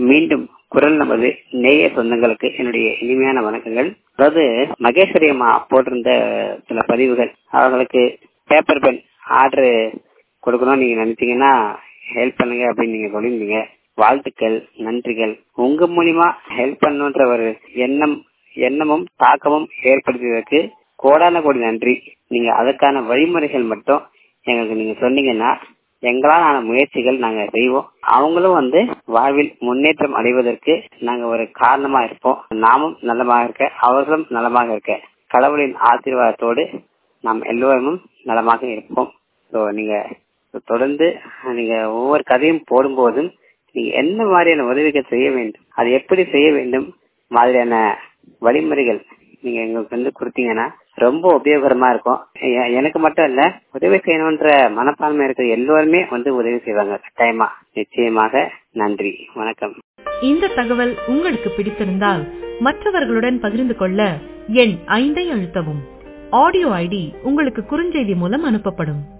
மீண்டும் குரல் நமது நேய சொந்தங்களுக்கு என்னுடைய இனிமையான வணக்கங்கள் அதாவது மகேஸ்வரி அம்மா போட்டிருந்த சில பதிவுகள் அவர்களுக்கு பேப்பர் பென் ஆர்டர் கொடுக்கணும்னு நீங்க நினைச்சீங்கன்னா ஹெல்ப் பண்ணுங்க அப்படின்னு நீங்க சொல்லியிருந்தீங்க வாழ்த்துக்கள் நன்றிகள் உங்க மூலியமா ஹெல்ப் பண்ணுன்ற ஒரு எண்ணம் எண்ணமும் தாக்கமும் ஏற்படுத்தியதற்கு கோடான கோடி நன்றி நீங்க அதுக்கான வழிமுறைகள் மட்டும் எங்களுக்கு நீங்க சொன்னீங்கன்னா எங்களால் ஆன முயற்சிகள் நாங்க செய்வோம் அவங்களும் வந்து வாழ்வில் முன்னேற்றம் அடைவதற்கு நாங்க ஒரு காரணமா இருப்போம் நாமும் நலமாக இருக்க அவர்களும் நலமாக இருக்க கடவுளின் ஆசீர்வாதத்தோடு நாம் எல்லோரும் நலமாக இருப்போம் ஸோ நீங்க தொடர்ந்து நீங்க ஒவ்வொரு கதையும் போடும்போதும் நீங்க என்ன மாதிரியான உதவிகள் செய்ய வேண்டும் அது எப்படி செய்ய வேண்டும் மாதிரியான வழிமுறைகள் நீங்க எங்களுக்கு வந்து கொடுத்தீங்கன்னா ரொம்ப உபயோகரமா இருக்கும் எனக்கு மட்டும் இல்ல உதவி செய்யணும்ன்ற மனப்பான்மை இருக்கிற எல்லோருமே வந்து உதவி செய்வாங்க கட்டாயமா நிச்சயமாக நன்றி வணக்கம் இந்த தகவல் உங்களுக்கு பிடித்திருந்தால் மற்றவர்களுடன் பகிர்ந்து கொள்ள எண் ஐந்தை அழுத்தவும் ஆடியோ ஐடி உங்களுக்கு குறுஞ்செய்தி மூலம் அனுப்பப்படும்